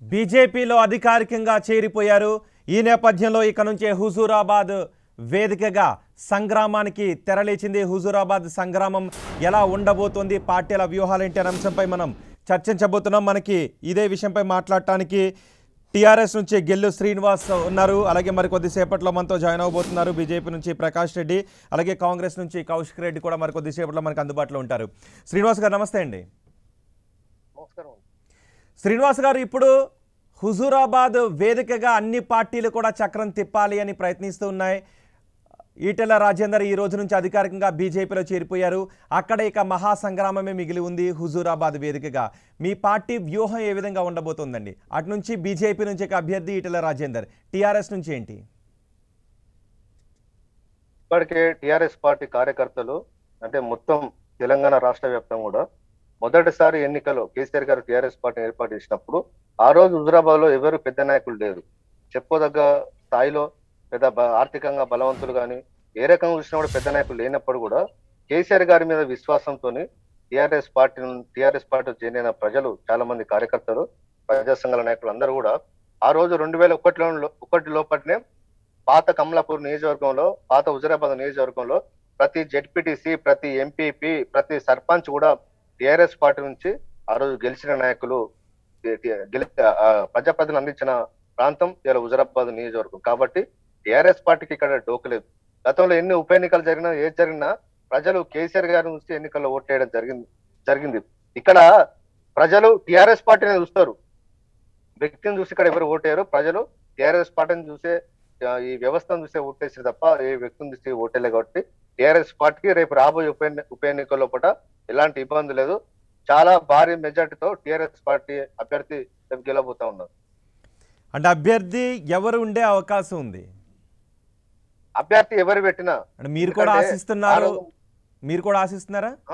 బీజేపీలో అధికారికంగా చేరిపోయారు ఈ నేపథ్యంలో ఇక నుంచే హుజూరాబాద్ వేదికగా సంగ్రామానికి తెరలేచింది హుజూరాబాద్ సంగ్రామం ఎలా ఉండబోతోంది పార్టీల వ్యూహాలేంటి అనే అంశంపై మనం చర్చించబోతున్నాం మనకి ఇదే విషయంపై మాట్లాడటానికి టీఆర్ఎస్ నుంచి గెల్లు శ్రీనివాస్ ఉన్నారు అలాగే మరి కొద్దిసేపట్లో మనతో జాయిన్ అవబోతున్నారు బీజేపీ నుంచి ప్రకాష్ రెడ్డి అలాగే కాంగ్రెస్ నుంచి కౌశిక్ రెడ్డి కూడా మరి కొద్దిసేపట్లో మనకు అందుబాటులో ఉంటారు శ్రీనివాస్ గారు నమస్తే అండి నమస్కారం శ్రీనివాస్ గారు ఇప్పుడు హుజూరాబాద్ వేదికగా అన్ని పార్టీలు కూడా చక్రం తిప్పాలి అని ప్రయత్నిస్తూ ఉన్నాయి ఈటెల రాజేందర్ ఈ రోజు నుంచి అధికారికంగా బీజేపీలో చేరిపోయారు అక్కడ ఇక మహాసంగ్రామమే మిగిలి ఉంది హుజూరాబాద్ వేదికగా మీ పార్టీ వ్యూహం ఏ విధంగా ఉండబోతోందండి అటు నుంచి బీజేపీ నుంచి ఇక అభ్యర్థి ఈటెల రాజేందర్ టీఆర్ఎస్ నుంచి ఏంటి ఇప్పటికే టిఆర్ఎస్ పార్టీ కార్యకర్తలు అంటే మొత్తం తెలంగాణ రాష్ట్ర వ్యాప్తంగా కూడా మొదటిసారి ఎన్నికలో కేసీఆర్ గారు టిఆర్ఎస్ పార్టీని ఏర్పాటు చేసినప్పుడు ఆ రోజు హుజురాబాద్ లో ఎవరు పెద్ద నాయకులు లేరు చెప్పుకోదగ్గ స్థాయిలో పెద్ద బ- ఆర్థికంగా బలవంతులు కానీ ఏ రకంగా చూసినా కూడా పెద్ద నాయకులు లేనప్పుడు కూడా కేసీఆర్ గారి మీద విశ్వాసంతో టిఆర్ఎస్ పార్టీ టిఆర్ఎస్ పార్టీ చేరిన ప్రజలు చాలా మంది కార్యకర్తలు ప్రజా సంఘాల నాయకులు అందరూ కూడా ఆ రోజు రెండు వేల ఒకటిలో ఒకటి లోపట్నే పాత కమలాపూర్ నియోజకవర్గంలో పాత హుజరాబాద్ నియోజకవర్గంలో ప్రతి జెడ్పీటీసీ ప్రతి ఎంపీపీ ప్రతి సర్పంచ్ కూడా టిఆర్ఎస్ పార్టీ నుంచి ఆ రోజు గెలిచిన నాయకులు టి- టి- గెలి- ఆ, ప్రజాప్రతినిధులు అందించిన ప్రాంతం ఇలా హుజరాబాద్ నియోజకవర్గం కాబట్టి టిఆర్ఎస్ పార్టీకి ఇక్కడ డోకలేదు గతంలో ఎన్ని ఉప ఎన్నికలు జరిగినా ఏది జరిగినా ప్రజలు కేసీఆర్ గారి నుంచి ఎన్నికల్లో ఓట్లేయడం జరిగింది జరిగింది ఇక్కడ ప్రజలు టిఆర్ఎస్ పార్టీని చూస్తారు వ్యక్తిని చూసి ఇక్కడ ఎవరు ఓటేయరు ప్రజలు టిఆర్ఎస్ పార్టీని చూసే ఆ, ఈ వ్యవస్థను చూసే ఓటేసి తప్ప ఏ వ్యక్తిని చూసి ఓటేలే కాబట్టి టిఆర్ఎస్ పార్టీకి రేపు రాబోయే ఉప ఎన్ని- ఉప ఎన్నికల్లో కూడా ఎలాంటి ఇబ్బంది లేదు చాలా భారీ మెజార్టీతో టిఆర్ఎస్ పార్టీ అభ్యర్థి రేపు గెలవబోతా ఉన్నారు అంటే అభ్యర్థి ఎవరు ఉండే అవకాశం ఉంది అభ్యర్థి ఎవరు పెట్టినా అంటే మీరు కూడా ఎందుకంటే ఆశిస్తున్నారు ఆ రోజు- మీరు కూడా ఆశిస్తున్నారా ఆ,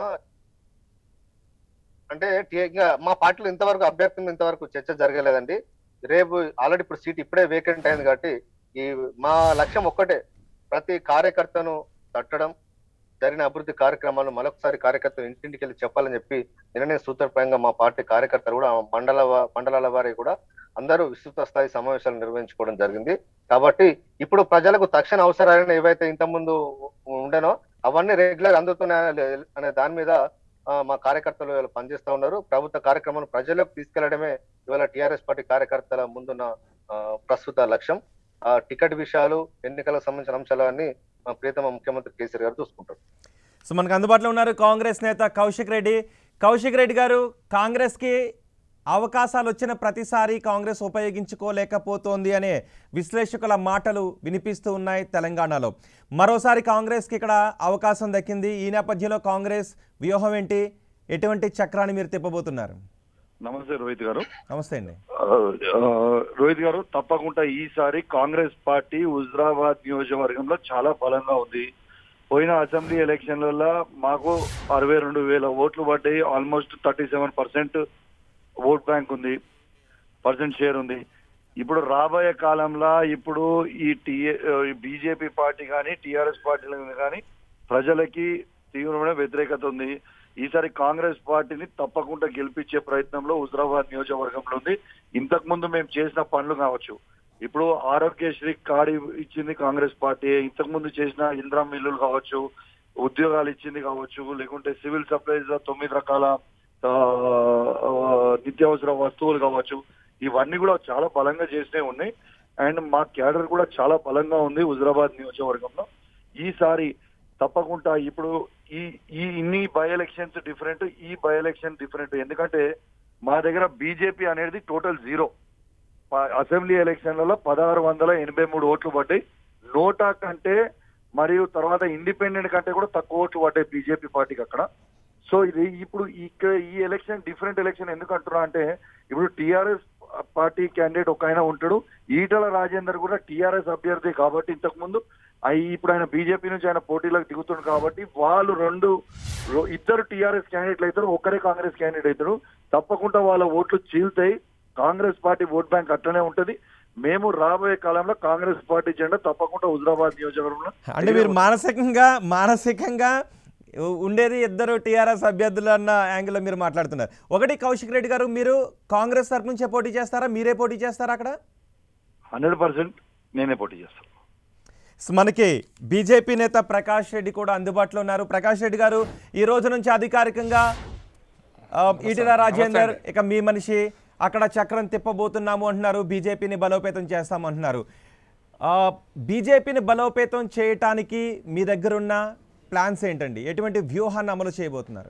అంటే టి- ఇంకా మా పార్టీలో ఇంతవరకు అభ్యర్థి మీద ఇంతవరకు చర్చ జరగలేదండి రేపు ఆల్రెడీ ఇప్పుడు సీట్ ఇప్పుడే వేకెంట్ అయింది కాబట్టి ఈ మా లక్ష్యం ఒక్కటే ప్రతి కార్యకర్తను తట్టడం జరిగిన అభివృద్ధి కార్యక్రమాలను మరొకసారి కార్యకర్తలు ఇంటింటికి వెళ్ళి చెప్పాలని చెప్పి నిన్ననే సూత్రప్రాయంగా మా పార్టీ కార్యకర్తలు కూడా మండల వా- మండలాల వారి కూడా అందరూ విస్తృత స్థాయి సమావేశాలు నిర్వహించుకోవడం జరిగింది కాబట్టి ఇప్పుడు ప్రజలకు తక్షణ అవసరాలను ఏవైతే ఇంతకుముందు ఉండేనో అవన్నీ రెగ్యులర్ అందుతున్నాయా లే- అనే దాని మీద ఆ, మా కార్యకర్తలు ఇవాళ పనిచేస్తా ఉన్నారు ప్రభుత్వ కార్యక్రమాలను ప్రజలకు తీసుకెళ్లడమే ఇవాళ టిఆర్ఎస్ పార్టీ కార్యకర్తల ముందున్న ఆ, ప్రస్తుత లక్ష్యం ఆ టికెట్ విషయాలు ఎన్నికలకు సంబంధించిన అంశాలన్నీ మా ప్రియతమ ముఖ్యమంత్రి కేసీఆర్ గారు చూసుకుంటారు సో మనకు అందుబాటులో ఉన్నారు కాంగ్రెస్ నేత కౌశిక్ రెడ్డి కౌశిక్ రెడ్డి గారు కాంగ్రెస్కి అవకాశాలు వచ్చిన ప్రతిసారి కాంగ్రెస్ ఉపయోగించుకోలేకపోతోంది అనే విశ్లేషకుల మాటలు వినిపిస్తూ ఉన్నాయి తెలంగాణలో మరోసారి కాంగ్రెస్కి ఇక్కడ అవకాశం దక్కింది ఈ నేపథ్యంలో కాంగ్రెస్ వ్యూహం ఏంటి ఎటువంటి చక్రాన్ని మీరు తిప్పబోతున్నారు నమస్తే రోహిత్ గారు నమస్తే అండి ఆ, ఆ, రోహిత్ గారు తప్పకుండా ఈసారి కాంగ్రెస్ పార్టీ హుజరాబాద్ నియోజకవర్గంలో చాలా బలంగా ఉంది పోయిన అసెంబ్లీ ఎలక్షన్లలో మాకు అరవై రెండు వేల ఓట్లు పడ్డాయి almost thirty seven percent vote bank ఉంది పర్సెంట్ షేర్ ఉంది ఇప్పుడు రాబోయే కాలంలో ఇప్పుడు ఈ టీఏ బీజేపీ పార్టీ కానీ టీఆర్ఎస్ పార్టీల మీద కానీ ప్రజలకి తీవ్రమైన వ్యతిరేకత ఉంది ఈసారి కాంగ్రెస్ పార్టీని తప్పకుండా గెలిపించే ప్రయత్నంలో హుజరాబాద్ నియోజకవర్గంలో ఉంది ఇంతకు ముందు మేము చేసిన పనులు కావచ్చు ఇప్పుడు ఆరోగ్యశ్రీ కార్డు ఇచ్చింది కాంగ్రెస్ పార్టీ ఇంతకు ముందు చేసిన ఇంద్రా మిల్లులు కావచ్చు ఉద్యోగాలు ఇచ్చింది కావచ్చు లేకుంటే సివిల్ సప్లైస్ లో తొమ్మిది రకాల ఆ, ఆ, నిత్యావసర వస్తువులు కావచ్చు ఇవన్నీ కూడా చాలా బలంగా చేసినవి ఉన్నాయి అండ్ మా క్యాడర్ కూడా చాలా బలంగా ఉంది హుజరాబాద్ నియోజకవర్గంలో ఈసారి తప్పకుండా ఇప్పుడు ఈ ఈ ఇన్ని బై ఎలక్షన్స్ డిఫరెంట్ ఈ బై ఎలక్షన్ డిఫరెంట్ ఎందుకంటే మా దగ్గర బీజేపీ అనేది టోటల్ జీరో ప- అసెంబ్లీ ఎలక్షన్లలో పదహారు వందల ఎనభై మూడు ఓట్లు పడ్డాయి నోటా కంటే మరియు తర్వాత ఇండిపెండెంట్ కంటే కూడా తక్కువ ఓట్లు పడ్డాయి బీజేపీ పార్టీకి అక్కడ సో ఇది ఇప్పుడు ఇక్కడ ఈ ఎలక్షన్ డిఫరెంట్ ఎలక్షన్ ఎందుకు అంటున్నా అంటే ఇప్పుడు టిఆర్ఎస్ పార్టీ క్యాండిడేట్ ఒక ఆయన ఉంటాడు ఈటల రాజేందర్ కూడా టిఆర్ఎస్ అభ్యర్థి కాబట్టి ఇంతకు ముందు అయి ఇప్పుడు ఆయన బీజేపీ నుంచి ఆయన పోటీలోకి దిగుతుంది కాబట్టి వాళ్ళు రెండు రో- ఇద్దరు టిఆర్ఎస్ క్యాండిడేట్లు అవుతారు ఒక్కరే కాంగ్రెస్ క్యాండిడేట్ అవుతారు తప్పకుండా వాళ్ళ ఓట్లు చీల్తాయి కాంగ్రెస్ పార్టీ ఓట్ బ్యాంక్ అట్లనే ఉంటది మేము రాబోయే కాలంలో కాంగ్రెస్ పార్టీ జెండా తప్పకుండా హుజరాబాద్ నియోజకవర్గంలో అంటే మీరు మానసికంగా మానసికంగా ఉ- ఉండేది ఇద్దరు టీఆర్ఎస్ అభ్యర్థులు అన్న యాంగిల్లో మీరు మాట్లాడుతున్నారు ఒకటి కౌశిక్ రెడ్డి గారు మీరు కాంగ్రెస్ తరపు నుంచే పోటీ చేస్తారా మీరే పోటీ చేస్తారా అక్కడ హండ్రెడ్ పర్సెంట్ నేనే పోటీ చేస్తాను స్ మనకి బీజేపీ నేత ప్రకాష్ రెడ్డి కూడా అందుబాటులో ఉన్నారు ప్రకాష్ రెడ్డి గారు ఈ రోజు నుంచి అధికారికంగా ఆ, ఈటెల రాజేందర్ ఇక మీ మనిషి అక్కడ చక్రం తిప్పబోతున్నాము అంటున్నారు బీజేపీని బలోపేతం చేస్తామంటున్నారు ఆ, బీజేపీని బలోపేతం చేయటానికి మీ దగ్గర ఉన్న ప్లాన్స్ ఏంటండి ఎటువంటి వ్యూహాన్ని అమలు చేయబోతున్నారు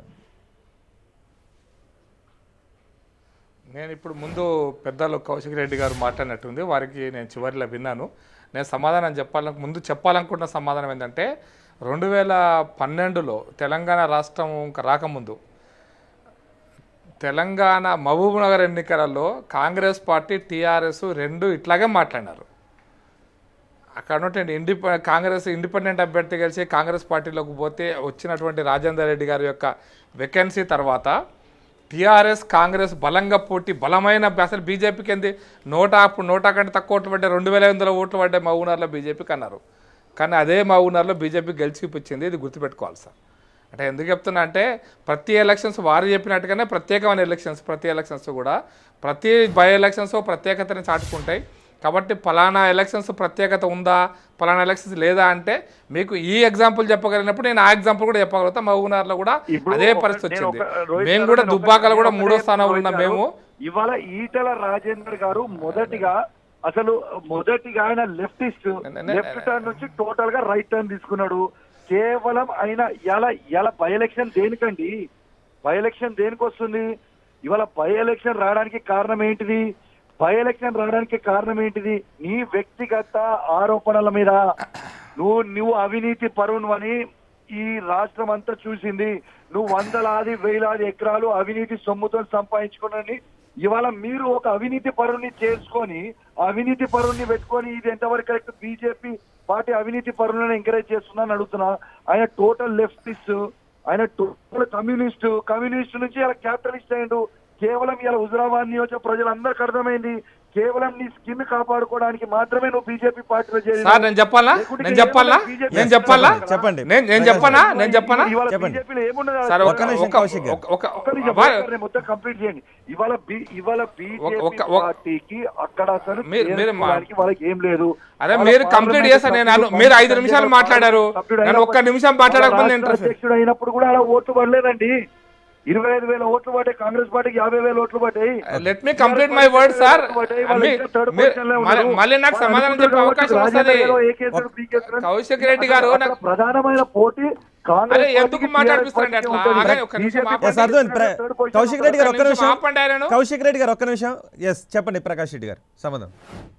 నేను ఇప్పుడు ముందు పెద్దలు కౌశిక్ రెడ్డి గారు మాట్లాడినట్టుంది వారికి నేను చివరిలో విన్నాను నేను సమాధానం చెప్పాలను ముందు చెప్పాలనుకుంటున్న సమాధానం ఏంటంటే రెండు వేల పన్నెండులో తెలంగాణ రాష్ట్రం ఇంకా రాకముందు తెలంగాణ మహబూబ్ నగర్ ఎన్నికలలో కాంగ్రెస్ పార్టీ టీఆర్ఎస్ రెండు ఇట్లాగే మాట్లాడినారు అక్కడ ఉన్నటువంటి ఇండిపె కాంగ్రెస్ ఇండిపెండెంట్ అభ్యర్థి కలిసి కాంగ్రెస్ పార్టీలోకి పోతే వచ్చినటువంటి రాజేందర్ రెడ్డి గారి యొక్క వెకెన్సీ తర్వాత టీఆర్ఎస్ కాంగ్రెస్ బలంగా పోటీ బలమైన అసలు బీజేపీకి ఏంది నూట అప్పుడు నూట కంటే తక్కువ ఓట్లు పడ్డాయి రెండు వేల ఐదు వందల ఓట్లు పడ్డాయి మహబూబ్నగర్లో బీజేపీకి అన్నారు కానీ అదే మహబూబ్నగర్లో బీజేపీ గెలిచి చూపించింది ఇది గుర్తుపెట్టుకోవాలి సార్ అంటే ఎందుకు చెప్తున్నా అంటే ప్రతి ఎలక్షన్స్ వారు చెప్పినట్టుగానే ప్రత్యేకమైన ఎలక్షన్స్ ప్రతి ఎలక్షన్స్ కూడా ప్రతి బై ఎలక్షన్స్ ప్రత్యేకతని చాటుకుంటాయి కాబట్టి పలానా ఎలక్షన్స్ ప్రత్యేకత ఉందా పలానా ఎలక్షన్స్ లేదా అంటే మీకు ఈ ఎగ్జాంపుల్ చెప్పగలిగినప్పుడు నేను ఆ ఎగ్జాంపుల్ కూడా చెప్పగలుగుతా మహబూబ్నగర్లో కూడా ఇప్పుడు అదే ఒక- పరిస్థితి నేను వచ్చింది ఒక- రోహిత్ మేము గారు కూడా నేను ఒక- దుబ్బాకలో కూడా నేను మూడో ఒకటే స్థానంలో రోహిత్ ఉన్నాం గారు, మేము ఇవాళ ఈటల రాజేందర్ గారు మొదటిగా అసలు మొదటిగా ఆయన లెఫ్టిస్ట్ నే- నే- లెఫ్ట్ టర్న్ నుంచి టోటల్ గా రైట్ టర్న్ తీసుకున్నాడు కేవలం ఆయన ఎలా ఎలా బై ఎలక్షన్ దేనికండి బై ఎలక్షన్ దేనికి వస్తుంది ఇవాళ బై ఎలక్షన్ రావడానికి కారణం ఏంటిది బై ఎలక్షన్ రావడానికి కారణం ఏంటిది నీ వ్యక్తిగత ఆరోపణల మీద నువ్వు నువ్వు అవినీతి పరువు అని ఈ రాష్ట్రం అంతా చూసింది నువ్వు వందలాది వేలాది ఎకరాలు అవినీతి సొమ్ముతో సంపాదించుకున్నని ఇవాళ మీరు ఒక అవినీతి పరుని చేసుకొని ఆ అవినీతి పరుని పెట్టుకొని ఇది ఎంతవరకు కరెక్ట్ బీజేపీ పార్టీ అవినీతి పరులను ఎంకరేజ్ చేస్తుందని అడుగుతున్నా ఆయన టోటల్ లెఫ్టిస్ట్ ఆయన టోటల్ కమ్యూనిస్ట్ కమ్యూనిస్ట్ నుంచి ఇలా క్యాపిటలిస్ట్ అయ్యిండు కేవలం ఇలా హుజరాబాద్ నియోజక ప్రజలందరికీ అర్థమైంది కేవలం నీ స్కిన్ కాపాడుకోవడానికి మాత్రమే నువ్వు బీజేపీ పార్టీలో చేరినావు. సార్ నేను చెప్పాలా లేకుంటే నేను చెప్పాలా కేవలం నేను BJP చెప్పాలా చెప్పండి. నేను నేను చెప్పనా నేను చెప్పనా ఇవాళ చెప్పండి. బీజేపీలో ఏమున్నది సార్ ఒక్క నిమిషం ఒక కౌశిక్ గారు. ఒక- ఒక ఒక్క నిమిషం, వా- ఒక్క నిమిషం, మొత్తం కంప్లీట్ చేయండి ఇవాళ బి- ఇవాళ బీజేపీ ఒక- ఒక- పార్టీకి అక్కడ అసలు మీరు- మీరు మా- చేసుకోవడానికి వాళ్ళకి ఏం లేదు అరే వాళ్ళ మీరు కంప్లీట్ పార్లమెంట్ చేశారు నేను అను- సభ్యుడు మీరు ఐదు సంజయ్ నిమిషాలు రావుత్ మాట్లాడారు సభ్యుడు నేను ఒక్క అయినప్పుడు- నిమిషం మాట్లాడకపోతే వాళ్ళ నేను రాష్ట్ర అధ్యక్షుడు అయినప్పుడు కూడా అలా ఓట్లు పడలేదండి ఇరవై ఐదు వేల ఓట్లు పడ్డాయి కాంగ్రెస్ పార్టీకి యాభై వేల ఓట్లు పడ్డాయి let me complete my word sir వాళ్ళు ఇంకా third position లో ఉన్నారు. మళ్ళీ నాకు వాళ్ళు సమాధానం చెప్పే అనుకుంటున్నారు అవకాశం కాబట్టి వస్తుంది రాజకీయాల్లో ఏ కేసులు, బి కేసులు అని కౌశిక్ రెడ్డి గారు అక్కడ నాకు- ప్రధానమైన పోటీ కాంగ్రెస్ అరే ఎందుకు పార్టీకి మాట్లాడిపిస్తారండి TRS అట్లా పార్టీకి ఆగండి, ఉంటుంది. ఒక్క నిమిషం BJP ఆపండి. ఎస్ అర్థమైంది ప్ర- third position కౌశిక్ రెడ్డి గారు ఒక్క ఒక్క నిమిషం నిమిషం ఆపండి ఆయన. కౌశిక్ రెడ్డి గారు ఒక్క నిమిషం ఎస్ చెప్పండి ప్రకాష్ రెడ్డి గారు సంబంధం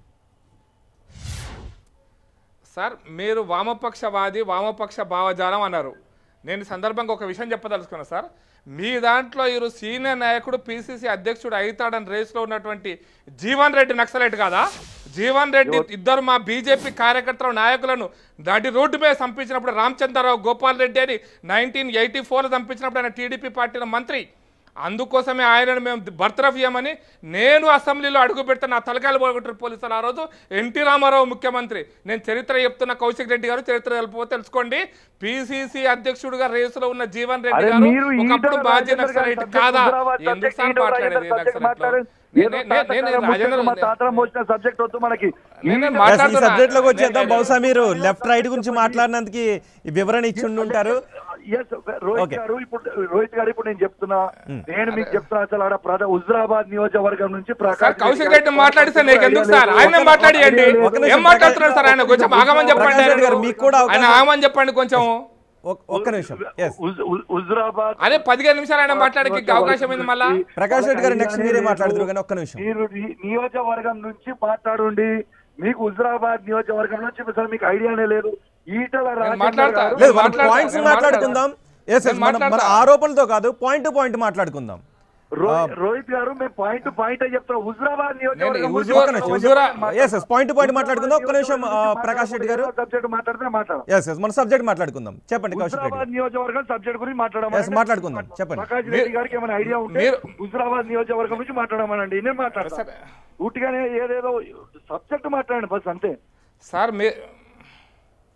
సార్ మీరు వామపక్షవాది వామపక్ష భావజాలం అన్నారు నేను ఈ సందర్భంగా ఒక విషయం చెప్పదలుచుకున్నా సార్ మీ దాంట్లో ఈరోజు సీనియర్ నాయకుడు పిసిసి అధ్యక్షుడు అవుతాడని రేస్లో ఉన్నటువంటి జీవన్ రెడ్డి నక్సలైట్ కాదా జీవన్ రెడ్డి ఇద్దరు మా బీజేపీ కార్యకర్తల నాయకులను నడి రోడ్డు మీద చంపించినప్పుడు రామచంద్రరావు గోపాల్ రెడ్డి అని నైన్టీన్ ఎయిటీ ఫోర్లో చంపించినప్పుడు ఆయన టీడీపీ పార్టీలో మంత్రి అందుకోసమే ఆయనను మేము బర్తరఫ్ ఇయ్యమని నేను అసెంబ్లీలో అడుగు పెడితే నా తలకాయలు పోగొట్టారు పోలీసులు ఆ రోజు ఎన్టీ రామారావు ముఖ్యమంత్రి నేను చరిత్ర చెప్తున్న కౌశిక్ రెడ్డి గారు చరిత్ర తెలిపోతే తెలుసుకోండి పిసిసి అధ్యక్షుడిగా రేసులో ఉన్న జీవన్ రెడ్డి అరే గారు మీరు ఒకప్పుడు ఈటల మాజీ రాజేందర్ గారి నక్సలైట్ subject కాదా హుజరాబాద్ ఎందుకు subject, సార్ ఈటల మాట్లాడేది రాజేందర్ subject నక్సలైట్లో? మాట్లాడేది. ఏదో నేను- నేను- నేను తాతకాలం రాజేంద్ర ముచ్చట, మా తాతల మోసిన సబ్జెక్ట్ వద్దు మనకి నేను ఈటల ఎస్, ఈ మాట్లాడుతున్నా. సబ్జెక్ట్ లోకి వచ్చేద్దాం నేను- బహుశా మీరు లెఫ్ట్ రైట్ గురించి మాట్లాడినందుకు ఈ వివరణ ఇచ్చి ఉండి ఉంటారు ఎస్ రోహిత్ Okay. గారు ఇప్పుడు రోహిత్ గారు ఇప్పుడు నేను చెప్తున్నా నేను మీకు చెప్తున్నా అసలు ఆడ ప్రధా హుజరాబాద్ నియోజకవర్గం నుంచి ప్రకాష్ సార్ కౌశిక్ రెడ్డి రెడ్డి గారు మాట్లాడితే నీకు ఎందుకు సార్ ఆయన మాట్లాడియండి ఒక నిమిషం ఏం మాట్లాడుతున్నారు సార్ ఆయన కొంచెం ఆగమని చెప్పండి ప్రకాష్ రెడ్డి గారు, మీకు కూడా ఆయన అవకాశం- ఆగమని చెప్పండి కొంచెం ఒక్- ఒక్క నిమిషం ఎస్ హుజ్- హుజ్- హుజరాబాద్ అదే పదిహేను నిమిషాలు ఆయన మాట్లాడకి అవకాశం ఉంది మళ్ళా ప్రకాష్ రెడ్డి గారు నెక్స్ట్ మీరే మాట్లాడుతున్నారు కానీ ఒక్క నిమిషం మీరు ఈ నియోజకవర్గం నుంచి మాట్లాడండి మీకు హుజరాబాద్ నియోజకవర్గం నుంచి అసలు మీకు ఐడియానే లేదు ఈటల రాజేందర్ మాట్లాడతా. గారు- లేదు మనం మాట్లాడతా, పాయింట్స్ నేను మాట్లాడుకుందాం ఎస్ నేను మన మన మాట్లాడతా. ఆరోపణలతో కాదు పాయింట్ టు పాయింట్ మాట్లాడుకుందాం రోహిత్ రోహిత్ గారు మేము పాయింట్ పాయింట్ చెప్తాం హుజరాబాద్ నియోజకవర్గం నేను గురించి హుజూర్- ఒక్క నిమిషం హుజూరా- yes yes point to point మాట్లాడుకుందాం ఒక్క నిమిషం ఆ, ప్రకాష్ రెడ్డి గారు సబ్జెక్ట్ మాట్లాడితే మాట్లాడాలి ఎస్ ఎస్ మన సబ్జెక్ట్ మాట్లాడుకుందాం చెప్పండి కౌశిక్ రెడ్డి హుజరాబాద్ గారు. నియోజకవర్గం సబ్జెక్ట్ గురించి Yes, మాట్లాడమని మాట్లాడుకుందాం. చెప్పండి. ప్రకాష్ రెడ్డి గారికి ఏమైనా ఐడియా ఉంటే మీరు- హుజరాబాద్ నియోజకవర్గం నుంచి మాట్లాడమనండి నేను మాట్లాడతాను ఊటిగానే ఏదేదో సబ్జెక్ట్ మాట్లాడండి బస్ అంతే సార్ మీ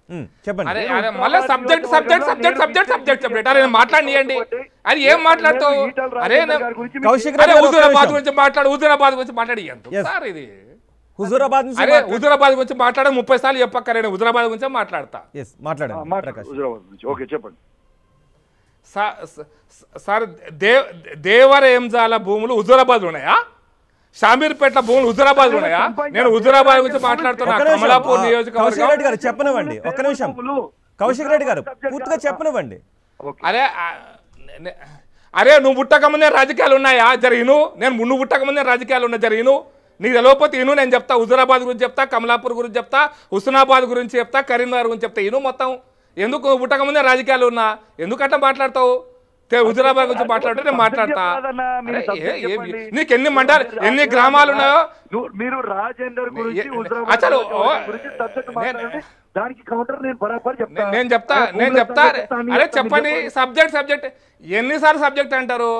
ఉమ్, చెప్పండి అరే అరే మళ్ళీ subject subject subject subject subject subject అరే నేను మాట్లాడియండి అది ఏం మాట్లాడతావు అరే నేను- కౌశిక్ అరే రెడ్డి గారు ఒక్క హుజూరాబాద్ నిమిషం. గురించి మాట్లాడు హుజూరాబాద్ గురించి మాట్లాడి ఎంత Yes. సార్ ఇది హుజూరాబాద్ నుంచి అరే హుజూరాబాద్ గురించి మాట్లాడ ముప్పై సార్లు చెప్పక్కరే నేను హుజూరాబాద్ గురించే మాట్లాడతా ఎస్ మాట్లాడండి ప్రకాష్ హుజరాబాద్ నుంచి ఓకే చెప్పండి సా- స- స- సార్ దే దేవర ఏంజాల భూములు హుజూరాబాద్ ఉన్నాయా షామీర్పేట భూములు హుజూరాబాద్ ఉన్నాయా నేను హుజూరాబాద్ గురించి మాట్లాడుతున్నా ఒక్క నిమిషం. కమలాపూర్ ఆ, కౌశిక్ రెడ్డి నియోజకవర్గం గారు చెప్పనివ్వండి ఒక్క నిమిషం కౌశిక్ రెడ్డి గారు పూర్తిగా చెప్పనివ్వండి అరే ఆ, నే- అరే నువ్వు పుట్టకముందే రాజకీయాలు ఉన్నాయా జరిగిను నేను నువ్వు పుట్టకముందే రాజకీయాలు ఉన్నాయి జరిగిను నీకు తెలియకపోతే ఇను నేను చెప్తా హుజూరాబాద్ గురించి చెప్తా కమలాపూర్ గురించి చెప్తా హుస్నాబాద్ గురించి చెప్తా కరీంనగర్ గురించి చెప్తా ఇను మొత్తం ఎందుకు నువ్వు పుట్టకముందే రాజకీయాలు ఉన్నా ఎందుకు అట్లా మాట్లాడతావు తే- హుజూరాబాద్ గురించి మాట్లాడితే నేను మాట్లాడతా కాదన్నా, మీరు అరే, subject ఏ- ఏ- చెప్పండి. నీకు ఎన్ని మండలు ఎన్ని గ్రామాలు ఉన్నాయో నువ్వు- మీరు రాజేందర్ గురించి ఏ- హుజరాబాద్ అసలు, నియోజకవర్గం ఓ, గురించి subject నేను- మాట్లాడండి. దానికి కౌంటర్ నేను బరాబర్ చెప్తా నే- నేను చెప్తా అరే, నేను భూముల చెప్తా సంగతి చెప్తా, మీరు అరే చెప్పండి, చెప్పండి చెప్పండి. సబ్జెక్ట్ సబ్జెక్ట్ ఎన్నిసార్లు సబ్జెక్ట్ అంటారు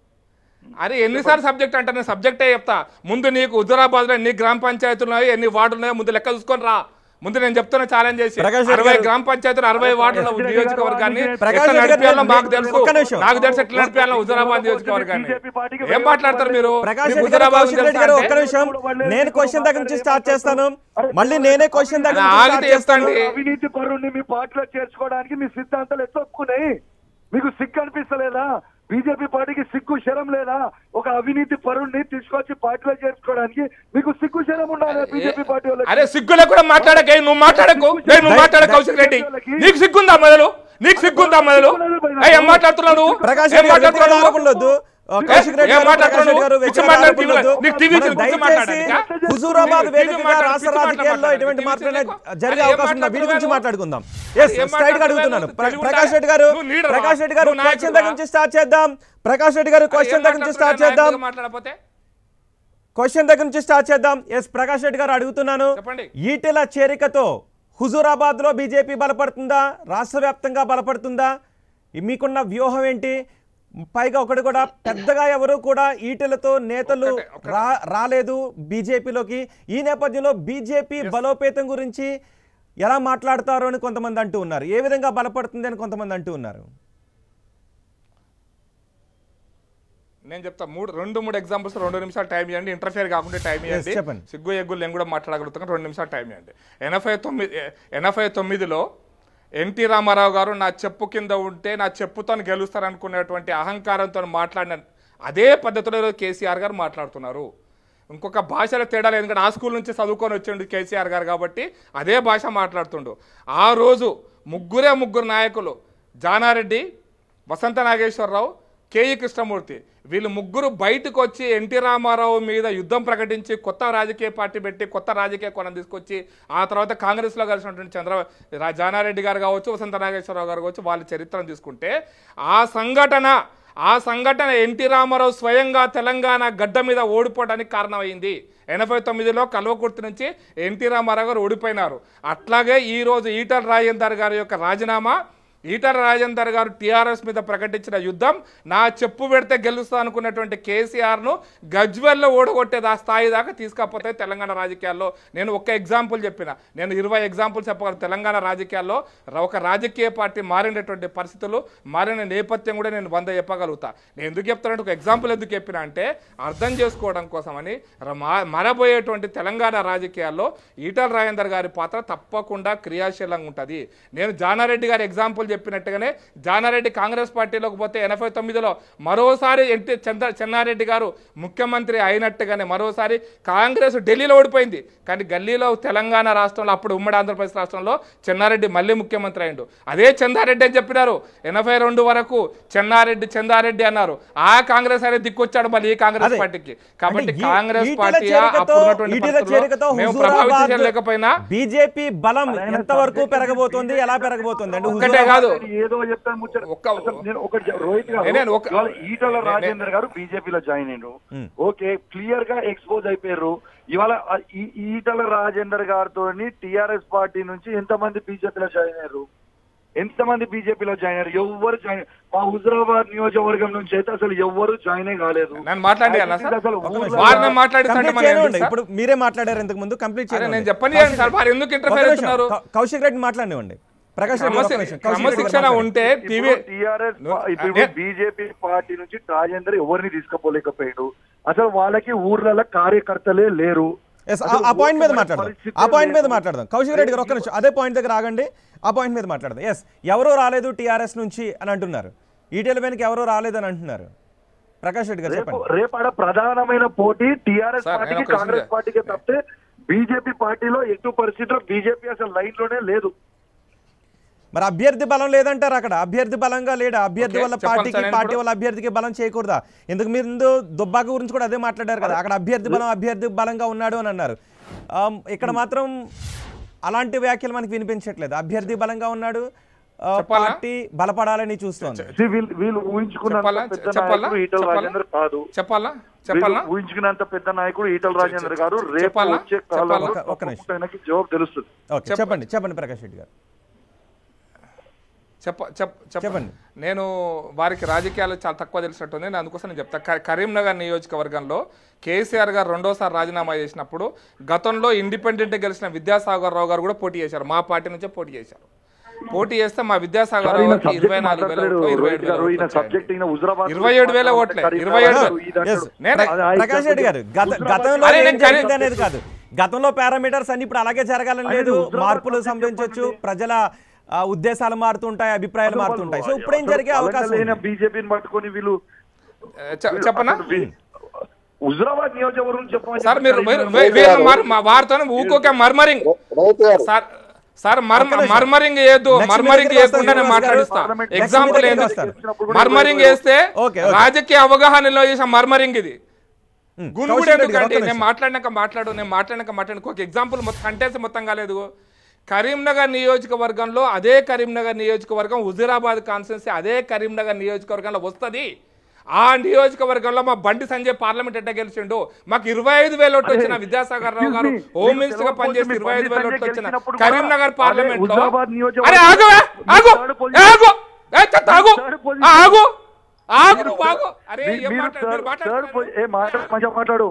అరే ఎన్నిసార్లు సబ్జెక్ట్ అంటారు నేను సబ్జెక్టే చెప్తా ముందు నీకు హుజురాబాద్లో ఎన్ని గ్రామ పంచాయతీలు ఉన్నాయో ఎన్ని వార్డులు ఉన్నాయో ముందు లెక్క చూసుకొని రా ముందు నేను చెప్తున్నా ఛాలెంజ్ చేసి ప్రకాష్ రెడ్డి అరవై గారు- గ్రామ పంచాయతీలు అరవై వార్డుల నియోజకవర్గాన్ని ప్రకాష్ ఎట్లా రెడ్డి గారు నడిపేయాలో మాకు నేను- తెలుసు ఒక్క నిమిషం. నాకు తెలుసు ఎట్లా నడిపేయాలో హుజురాబాద్ నియోజకవర్గాన్ని ఏం మాట్లాడతారు మీరు ప్రకాష్ మీకు రెడ్డి గారు హుజురాబాద్ కౌశిక్ రెడ్డి గారు తెలుసా ఒక్క అంటే? నిమిషం నేను క్వశ్చన్ దగ్గర నుంచి స్టార్ట్ చేస్తాను మళ్ళీ నేనే క్వశ్చన్ దగ్గర అలా నుంచి ఆగితే స్టార్ట్ చేస్తాను చెప్తాండి. అవినీతి పరుణ్ణి మీ పార్టీలో చేర్చుకోవడానికి మీ సిద్ధాంతాలు ఎట్లా ఒప్పుకున్నాయి మీకు సిగ్గు అనిపిస్తలేదా బీజేపీ పార్టీకి సిగ్గు శరం లేదా ఒక అవినీతి పరుణ్ణి తీసుకొచ్చి పార్టీలో చేర్చుకోవడానికి మీకు సిగ్గు శరం ఉండాలి బీజేపీ పార్టీ వాళ్ళకి అరే సిగ్గులే కూడా మాట్లాడకే నువ్వు మాట్లాడకు ఏ, నువ్వు మాట్లాడ కౌశిక్ రెడ్డి నీకు సిగ్గుందా మొదలు నీకు సిగ్గుందా మొదలు ఏ, ఏం మాట్లాడుతున్నావు నువ్వు? ప్రకాష్ ఏం రెడ్డి గారు మాట్లాడుతున్నావు వ్యక్తిగత నువ్వు? ఆరోపణలు వద్దు. ఆ, కౌశిక్ రెడ్డి ఏం గారు, మాట్లాడుతున్నావు ప్రకాష్ రెడ్డి గారు నువ్వు? వ్యక్తిగత పిచ్చి మాట్లాడు, ఆరోపణలు వద్దు. నీకు టీవీ మనం పిచ్చి దయచేసి మాట్లాడడానికా? హుజూరాబాద్ పిచ్చి వేదికగా మాట్లాడు, రాష్ట్ర పిచ్చి రాజకీయాల్లో మాట్లాడు, ఎటువంటి పిచ్చి మార్పులు మాట్లాడు. జరిగే ఏం అవకాశం ఉందా వీటి గురించి మాట్లాడుతున్నావు? మాట్లాడుకుందాం ఏం ఎస్ స్ట్రైట్ గా మాట్లాడుతున్నావు? అడుగుతున్నాను ప్ర- తెలివి ప్రకాష్ ఉండాలి. రెడ్డి గారు నువ్వు leader రా. ప్రకాష్ రెడ్డి గారు నువ్వు క్వశ్చన్ నాయకుడివా? దగ్గర నుంచి స్టార్ట్ చేద్దాం ప్రకాష్ రెడ్డి గారు క్వశ్చన్ దగ్గర నుంచి స్టార్ట్ చేద్దాం మాట్లాడకపోతే క్వశ్చన్ దగ్గర నుంచి స్టార్ట్ చేద్దాం ఎస్ ప్రకాష్ రెడ్డి గారు అడుగుతున్నాను చెప్పండి. ఈటెల చేరికతో హుజూరాబాద్ లో బీజేపీ బలపడుతుందా రాష్ట్ర వ్యాప్తంగా బలపడుతుందా ఈ మీకున్న వ్యూహం ఏంటి పైగా ఒకటి కూడా పెద్దగా ఎవరు కూడా ఈటెలతో నేతలు ఒక్కటే, ఒక్కటే. రా రాలేదు బీజేపీలోకి ఈ నేపథ్యంలో బీజేపీ బలోపేతం గురించి ఎలా మాట్లాడతారు అని కొంతమంది అంటూ ఉన్నారు ఏ విధంగా బలపడుతుంది అని కొంతమంది అంటూ ఉన్నారు నేను చెప్తా మూడు రెండు మూడు ఎగ్జాంపుల్స్ రెండు నిమిషాలు టైం ఇవ్వండి ఇంటర్ఫియర్ కాకుండా టైం ఇవ్వండి చెప్పండి. సిగ్గు ఎగ్గులు నేను కూడా మాట్లాడగలుగుతాను రెండు నిమిషాలు టైం ఇవ్వండి ఎనభై తొమ్మిది ఎనభై తొమ్మిదిలో ఎన్టీ రామారావు గారు నా చెప్పు కింద ఉంటే నా చెప్పుతో గెలుస్తారనుకునేటువంటి అహంకారంతో మాట్లాడిన అదే పద్ధతిలో ఈరోజు కేసీఆర్ గారు మాట్లాడుతున్నారు ఇంకొక భాషలో తేడా లేదు ఎందుకంటే ఆ స్కూల్ నుంచి చదువుకొని వచ్చిండు కేసీఆర్ గారు కాబట్టి అదే భాష మాట్లాడుతుండు ఆ రోజు ముగ్గురే ముగ్గురు నాయకులు జానారెడ్డి వసంత నాగేశ్వరరావు కేఈ కృష్ణమూర్తి వీళ్ళు ముగ్గురు బయటకు వచ్చి ఎన్టీ రామారావు మీద యుద్ధం ప్రకటించి కొత్త రాజకీయ పార్టీ పెట్టి కొత్త రాజకీయ కోణం తీసుకొచ్చి ఆ తర్వాత కాంగ్రెస్లో కలిసినటువంటి చంద్ర రా- జానారెడ్డి గారు కావచ్చు వసంత నాగేశ్వరరావు గారు కావచ్చు వాళ్ళ చరిత్రను తీసుకుంటే ఆ సంఘటన ఆ సంఘటన ఎన్టీ రామారావు స్వయంగా తెలంగాణ గడ్డ మీద ఓడిపోవడానికి కారణమైంది ఎనభై తొమ్మిదిలో కల్వకుర్తి నుంచి ఎన్టీ రామారావు గారు ఓడిపోయినారు అట్లాగే ఈరోజు ఈటల రాజేందర్ గారి యొక్క రాజీనామా ఈటల రాజేందర్ గారు టీఆర్ఎస్ మీద ప్రకటించిన యుద్ధం నా చెప్పు పెడితే గెలుస్తా అనుకున్నటువంటి కేసీఆర్ను గజ్వెల్లో ఓడగొట్టేది ఆ స్థాయి దాకా తీసుకపోతే తెలంగాణ రాజకీయాల్లో నేను ఒక ఎగ్జాంపుల్ చెప్పిన నేను ఇరవై ఎగ్జాంపుల్ చెప్పగలను తెలంగాణ రాజకీయాల్లో ర- ఒక రాజకీయ పార్టీ మారినటువంటి పరిస్థితులు మారిన నేపథ్యం కూడా నేను వంద చెప్పగలుగుతా నేను ఎందుకు చెప్తానంటే ఒక ఎగ్జాంపుల్ ఎందుకు చెప్పిన అంటే అర్థం చేసుకోవడం కోసమని ర- మా- మారబోయేటువంటి తెలంగాణ రాజకీయాల్లో ఈటల రాజేందర్ గారి పాత్ర తప్పకుండా క్రియాశీలంగా ఉంటుంది నేను జానారెడ్డి గారి ఎగ్జాంపుల్ చెప్పినట్టుగానే జానారెడ్డి కాంగ్రెస్ పార్టీలోకి పోతే ఎనభై తొమ్మిదిలో మరోసారి ఎన్టీ చంద్ర చెన్నారెడ్డి గారు ముఖ్యమంత్రి అయినట్టుగానే మరోసారి కాంగ్రెస్ ఢిల్లీలో ఓడిపోయింది కానీ గల్లీలో తెలంగాణ రాష్ట్రంలో అప్పుడు ఉమ్మడి ఆంధ్రప్రదేశ్ రాష్ట్రంలో చెన్నారెడ్డి మళ్ళీ ముఖ్యమంత్రి అయిండు అదే చందారెడ్డి అని చెప్పినారు ఎనభై రెండు వరకు చెన్నారెడ్డి చందారెడ్డి అన్నారు ఆ కాంగ్రెస్ అనేది దిక్కొచ్చాడు మళ్ళీ ఈ కాంగ్రెస్ అదే. పార్టీకి కాబట్టి అంటే ఈ- కాంగ్రెస్ ఈటెల పార్టీ చేరికతో- అప్పుడు ఉన్నటువంటి ఈటెల పరిస్థితుల్లో చేరికతో మేము హుజూరాబాద్ ప్రభావితం చేయలేకపోయినా బీజేపీ బలం ఎంతవరకు పెరగబోతోంది ఎలా పెరగబోతోంది అంటే ఒక్కటే హుజూరాబాద్ కాదు ఏదో చెప్తాను ముచ్చట ఒక్క- అసలు నేను ఒకటి చెప్- రోహిత్ గారు నేను ఒక- ఇవాళ ఈటల నే- రాజేందర్ గారు బీజేపీలో జాయిన్ అయ్యారు ఉమ్. ఓకే క్లియర్ గా ఎక్స్పోజ్ అయిపోయారు ఇవాళ ఆ ఈ- ఈటల రాజేందర్ గారితో టిఆర్ఎస్ పార్టీ నుంచి ఎంతమంది బీజేపీలో జాయిన్ అయ్యారు ఎంతమంది బీజేపీలో జాయిన్ అయ్యారు ఎవ్వరు జాయిన్ మా హుజరాబాద్ నియోజకవర్గం నుంచి అయితే అసలు ఎవ్వరు జాయిన్ కాలేదు నన్ను మాట్లాడి అన్నా సార్? అసలు ఒక్క ఊర్లో- నిమిషం. వారిని మాట్లాడిస్తే కంప్లీట్ మనం చేయనివ్వండి. ఎందుకు సార్? ఇప్పుడు మీరే మాట్లాడారు ఇంతకు ముందు కంప్లీట్ అరే చేయండి నేను చెప్పని సార్ వారు ఎందుకు ఇంటర్ఫేర్ అవుతున్నారు కౌశిక్ రెడ్డి మాట్లాడినివ్వండి ప్రకాష్ రెడ్డి ఒక్క నిమిషం. కౌశిక్ రెడ్డి గారు క్రమశిక్షణ మాట్లాడండి. ఉంటే టీవీ ఇప్పుడు టిఆర్ఎస్ నువ్వు- ఇప్పుడు నే- బీజేపీ పార్టీ నుంచి రాజేందర్ ఎవరిని తీసుకుపోలేకపోయాడు అసలు వాళ్ళకి ఊర్లలో కార్యకర్తలే లేరు Yes, ఆ- అసలు ఆ పాయింట్ మీద ఓట్ల మాట్లాడదాం పరిస్థితే ఆ పాయింట్ మీద లేదు. మాట్లాడదాం కౌశిక్ రెడ్డి గారు ఒక్క నిమిషం అదే పాయింట్ దగ్గర ఆగండి ఆ పాయింట్ మీద మాట్లాడదాం ఎస్ ఎవరో రాలేదు టీఆర్ఎస్ నుంచి అని అంటున్నారు ఈటెల వెనక ఎవరో రాలేదు అని అంటున్నారు ప్రకాష్ రెడ్డి గారు రేపు చెప్పండి రేపు ఆడ ప్రధానమైన పోటీ టిఆర్ఎస్ సార్, నేను పార్టీకి ఒక కాంగ్రెస్ విషయం పార్టీకి తప్పితే బీజేపీ పార్టీలో ఎటు పరిస్థితిలో బీజేపీ అసలు లైన్ లోనే లేదు మరి అభ్యర్థి బలం లేదంటారు అక్కడ అభ్యర్థి బలంగా లేడా అభ్యర్థి ఓకే, వల్ల చెప్పండి పార్టీకి సార్, నేను పార్టీ ఇప్పుడు- వల్ల అభ్యర్థికి బలం చేయకూడదా ఎందుకు మీరు ముందు దుబ్బాక గురించి కూడా అదే మాట్లాడారు కదా అక్కడ అభ్యర్థి బలం అభ్యర్థి బలంగా ఉన్నాడు అని అన్నారు ఆమ్, ఇక్కడ మాత్రం అలాంటి వ్యాఖ్యలు మనకి వినిపించట్లేదు అభ్యర్థి బలంగా ఉన్నాడు ఆ, చెప్పాలా? పార్టీ బలపడాలని చూస్తోంది See, వీళ్ళు వీళ్ళు ఊహించుకున్నంత చెప్పాలా? పెద్ద చెప్పాలా? నాయకుడు ఈటల చెప్పాలా? రాజేందర్ కాదు చెప్పాలా వీళ్ళు చెప్పాలా ఊహించుకున్నంత పెద్ద నాయకుడు ఈటల రాజేందర్ గారు రేపు చెప్పాలా? వచ్చే చెప్పాలా? కాలంలో ఒక్క- ఒక్క నిమిషం. తప్పకుండా ఆయనకి జవాబు తెలుస్తుంది ఓకే చెప్పండి చెప్పండి ప్రకాష్ రెడ్డి గారు చెప్ప చెప్ చెప్ప- చెప్పండి. నేను వారికి రాజకీయాలు చాలా తక్కువ తెలిసినట్టుంది నేను అందుకోసం నేను చెప్తా క- కరీంనగర్ నియోజకవర్గంలో కేసీఆర్ గారు రెండోసారి రాజీనామా చేసినప్పుడు గతంలో ఇండిపెండెంట్ గెలిచిన విద్యాసాగర్ రావు గారు కూడా పోటీ చేశారు మా పార్టీ నుంచే పోటీ చేశారు పోటీ చేస్తే మా విద్యాసాగర్ సార్, రావు ఈయన గారికి subject ఇరవై నాలుగు వేల మాట్లాడలేడు. ఓట్లు, ఇరవై రోహిత్ ఏడు వేల గారు, ఈయన ఓట్లు subject వచ్చాయండి. ఈయన హుజరాబాద్ ఇరవై ఏడు వేల గురించి ఓట్లే, మాట్లాడితే ఇరవై ఏడు కరీంనగర్ వేలు. ఇది అంటాడు. Yes. నేనే- అది ఆయన ప్రకాష్ రెడ్డి గారు గత హుజరాబాద్ గతంలో అరే ఏం నేను జరిగింది అనేది కాదు గతంలో పారామీటర్స్ అన్ని ఇప్పుడు అలాగే జరగాలని అరే లేదు హుజరాబాద్ మార్పులు గురించి సంభవించవచ్చు చెప్పండి. ప్రజల ఆ, ఉద్దేశాలు మారుతుంటాయి అభిప్రాయాలు అసలు మారుతుంటాయి సో వాళ్ళు ఇప్పుడేం అసలు జరిగే అవకాశం బలంగా ఉంది. బీజేపీని పట్టుకొని వీళ్ళు చె- చెప్పనా అసలు వీ- హుజరాబాద్ నియోజకవర్గం చెప్పమని సార్ మీరు చెప్పండి. మీరు- వీ- వీళ్ళ మర్- మా వారితో ఊకోకే మర్మరింగ్ రైతు గారు సార్ సార్ మర్ మర్మరింగ్ చేయొద్దు Next మర్మరింగ్ మీదకి వస్తాను, చేయకుండా నేను శ్రీనివాస్ గారు. మాట్లాడిస్తా Next ఎగ్జాంపుల్ మీదకి ఏంది వస్తాను. మర్మరింగ్ చేస్తే ఓకే, ఓకే. రాజకీయ అవగాహనలో చేసిన మర్మరింగ్ ఇది ఉమ్, గుణుగుడు కౌశిక్ రెడ్డి గారు, ఎందుకంటే ఒక్క నేను నిమిషం. మాట్లాడినాక మాట్లాడు నేను మాట్లాడినాక మాట్లాడు ఒక ఎగ్జాంపుల్ మొత్తం కంటెన్స్ మొత్తం కాలేదు కరీంనగర్ నియోజకవర్గంలో అదే కరీంనగర్ నియోజకవర్గం హుజురాబాద్ కాన్స్టిట్యున్సీ అదే కరీంనగర్ నియోజకవర్గంలో వస్తుంది ఆ నియోజకవర్గంలో మా బండి సంజయ్ పార్లమెంట్ ఎట్ట గెలిచిండు మాకు ఇరవై ఐదు వేల ఓట్లు వచ్చిన విద్యాసాగర్ రావు గారు excuse me, హోమ్ మీకు మినిస్టర్ గా తెలవకపోతే పనిచేసి మీ ఇరవై ఐదు వేల బండి ఓట్లు వచ్చిన గెలిచినప్పుడు కరీంనగర్ కూడా పార్లమెంట్ లో హుజరాబాద్ నియోజకవర్గం అరే ఆగువే ఆగు థర్డ్ ఏ, పొజిషన్. ఆగు ఏ, చెత్త ఆగు థర్డ్ ఆ, పొజిషన్. ఆగు ఆగు నువ్వు ఆగు అరే మీ- ఏం మీరు మాట్లాడు మీరు థర్డ్- థర్డ్ మాట్లాడుతున్నారు? పొజి- ఏ మాట మంచిగా మాట్లాడు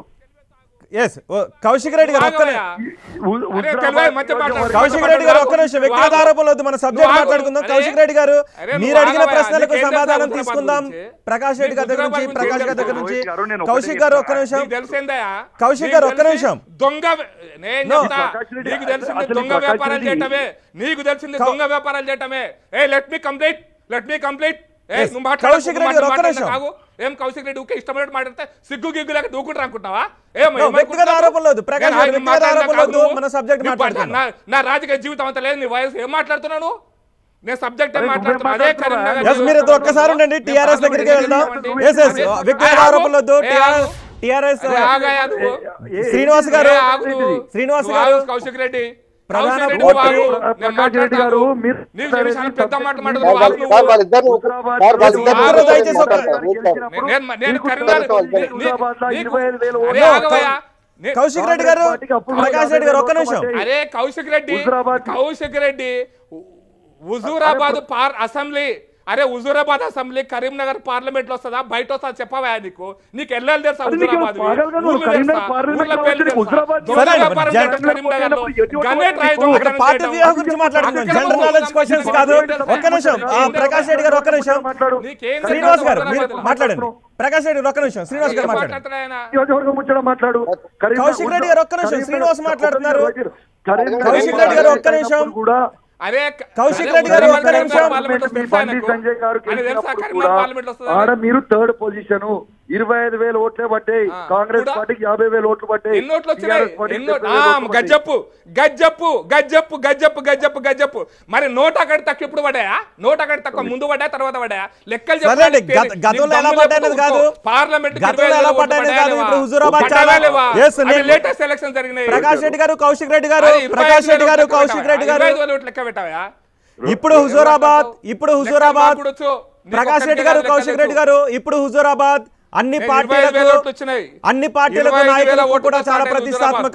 ఎస్ ఓ, కౌశిక్ రెడ్డి గారు ఒక్క ఆగవయ్యా. హు- అరే, హుజరాబాద్ తెలివై మధ్య మాట్లాడు. నియోజకవర్గం- కౌశిక్ రెడ్డి గారు ఒక్క నిమిషం వ్యక్తిగత ఆరోపణలు వద్దు మన సబ్జెక్ట్ నువ్వు ఆగు. మాట్లాడుకుందాం అరే, కౌశిక్ రెడ్డి గారు అరే, నువ్వు మీరు అడిగిన ఆగవయ్యా. ప్రశ్నలకు నీకేం తెలుసు సమాధానం హుజరాబాద్ తీసుకుందాం గురించి? ప్రకాష్ రెడ్డి గారి దగ్గర హుజరాబాద్ నుంచి గురించి ప్రకాష్ ఏం గారి దగ్గర తెలుసు? నుంచి రోహిత్ గారు, నేను కౌశిక్ ఒకటే గారు ఒక్క చెప్తా. నిమిషం నీకు తెలిసిందయా కౌశిక్ నీకు గారు, ఒక్క తెలిసి నిమిషం. దొంగ నేను No. చెప్తా ప్రకాష్ రెడ్డి, నీకు తెలిసింది అసలు దొంగ ప్రకాష్ వ్యాపారాలు రెడ్డి- చేయటమే నీకు తెలిసింది కౌ- దొంగ వ్యాపారాలు చేయటమే ఏ let me complete let me complete ఏ Yes. నువ్వు మాట్లాడు, కౌశిక్ నువ్వు రెడ్డి గారు, ఒక్క మాట్లాడు, నిమిషం. కాగు ఏం కౌశిక్ రెడ్డి ఊకే ఇష్టమైనట్టు మాట్లాడితే సిగ్గు గిగ్గు లేక దూకుంటారు అనుకుంటావా ఏం No, వ్యక్తిగత ఆరోపణలు వద్దు. ప్రకాష్ గారు, వ్యక్తిగత ఆరోపణలు వద్దు. మన subject మాట్లాడుకుందాం. నా రాజకీయ జీవితం అంత లేదు నీ వయసు ఏం మాట్లాడుతున్నాను నేను సబ్జెక్ట్ ఏం అరే, మాట్లాడుతున్నా నువ్వేం అదే కరీంనగర్ మాట్లాడుతున్నావా? ఎస్ మీరు ఇద్దరు ఒక్కసారి ఉండండి టీఆర్ఎస్ దగ్గరికి వెళ్దాం ఎస్ ఎస్ వ్యక్తిగత ఆరోపణలు వద్దు టీఆర్ఎస్ అరే, ఆగాయా నువ్వు? శ్రీనివాస్ గారు ఏ, ఆగు నువ్వు. శ్రీనివాస్ నువ్వు గారు ఆగు, కౌశిక్ రెడ్డి ప్రధాన కౌశిక్ రెడ్డి పోటీ- నువ్వు ఆగు. నేను ప్రకాష్ రెడ్డి గారు, మాట్లాడతాను. మీరు- నీకు తెలిసిన పెద్ద మాట మాట సార్, నువ్వు ఆగు వాళ్ళ- నువ్వు. సార్, వాళ్ళిద్దరిని హుజరాబాద్ సార్, వాళ్ళిద్దరిని ఆగు, ఒకటే దయచేసి ఒక- మాట్లాడతారు. గెలిచినప్పుడు నేను- నేను మీకు కరీంనగర్ థర్డ్ నీ- పొజిషన్ హుజరాబాద్లో నీకు- ఇరవై ఐదు వేలు అరే, ఓట్లు. ఆగవయ్యా. నీ- కౌశిక్ రెడ్డి గారు పార్టీకి అప్పుడు ప్రకాష్ రెడ్డి గారు ఒక్క నిమిషం అరే కౌశిక్ రెడ్డి హుజరాబాద్ కౌశిక్ రెడ్డి హు- హుజూరాబాద్ పార్ అసెంబ్లీ అరే హుజూరాబాద్ అసెంబ్లీ కరీంనగర్ పార్లమెంట్ లో వస్తుందా బయట వస్తా చెప్పవా నీకు నీకు వెళ్ళాలి తెలుసా అది నీకు హుజూరాబాద్ పాగల్గా నువ్వు కరీంనగర్ పార్లమెంట్ లో వచ్చి హుజరాబాద్ సరే, వ్యాపారం జన- చేయడం కరీంనగర్ లో ఎటు ఎటు గన్నేట్ రాయి ఎటు అక్కడ దొంగతనం పార్టీ చేయడం. వ్యూహం గురించి మాట్లాడుతున్నాం అక్కడ జనరల్ నాలెడ్జ్ క్వశ్చన్స్ కాదు ఒక్క నిమిషం ఆ, ప్రకాష్ రెడ్డి గారు ఒక్క నిమిషం మాట్లాడు నీకేం శ్రీనివాస్ గారు మీరు హుజూరాబాద్ లో? మాట్లాడండి ప్రకాష్ రెడ్డి గారు ఒక్క నిమిషం శ్రీనివాస్ గారు ఏం మాట్లాడండి మాట్లాడుతున్నాడు ఆయన? నియోజకవర్గం ముచ్చడం మాట్లాడు కరీంనగర్ కౌశిక్ రెడ్డి గారు ఒక్క నిమిషం, కరీంనగర్ శ్రీనివాస్ మాట్లాడుతున్నారు. కరీంనగర్ కౌశిక్ రెడ్డి గారు ఒక్క నిమిషం. కూడా అరే కౌశిక్ అరే, రెడ్డి గారు ఒక్క హుజూరాబాద్ నిమిషం. పార్లమెంట్ వస్తుందా మీ బండి ఆయనకు? సంజయ్ గారు ఆయన తెలుసా గెలిచినప్పుడు కరీంనగర్ కూడా పార్లమెంట్ వస్తుందా ఆడ మీరు థర్డ్ పొజిషన్ ఇరవై ఐదు వేలు ఓట్లే పట్టాయి ఆ, కాంగ్రెస్ కూడా? పార్టీకి యాభై వేలు ఓట్లు పట్టాయి ఎన్ని ఓట్లు వచ్చినాయి TRS పార్టీకి ఎన్నో డెబ్బై వేలు ఓట్లు పట్టాయి. గజ్జప్పు గజ్జప్పు గజ్జప్పు గజ్జప్పు గజ్జప్పు గజ్జప్పు మరి నోట్ అక్కడ తక్కువ ఎప్పుడు పడ్డాయా నోట్ అక్కడ తక్కువ ముందు పడ్డాయా తర్వాత పడ్డాయా లెక్కలు సరేండి, చెప్పడానికి గత- నీకు గతంలో ఎలా దమ్ము పడ్డాయనేది లేకపోతే కాదు. పార్లమెంట్ గతంలో ఎలా పడ్డాయనేది కాదు, ఇప్పుడు హుజూరాబాద్ చాలా- Yes, నేను- లేటెస్ట్ ఎలక్షన్ జరిగినాయి ప్రకాష్ రెడ్డి గారు కౌశిక్ రెడ్డి గారు అది ఇరవై ప్రకాష్ ఐదు రెడ్డి వేలు గారు లెక్క కౌశిక్ పెట్టావా? రెడ్డి గారు ఇరవై ఐదు వేలు లెక్క పెట్టావా ఇప్పుడు హుజూరాబాద్ ఇప్పుడు హుజూరాబాద్ లెక్కలు మాకు నీకు ప్రకాష్ ఒక్కరికే రెడ్డి గారు లెక్కలు కౌశిక్ రెడ్డి గారు ఇప్పుడు హుజూరాబాద్ అన్ని నేను ఇరవై ఐదు వేల పార్టీలకు ఓట్లు వచ్చినాయి అన్ని పార్టీలకు ఇరవై ఐదు వేల నాయకులకు ఓట్లు కూడా చాలా వస్తాయి ప్రతిష్టాత్మకం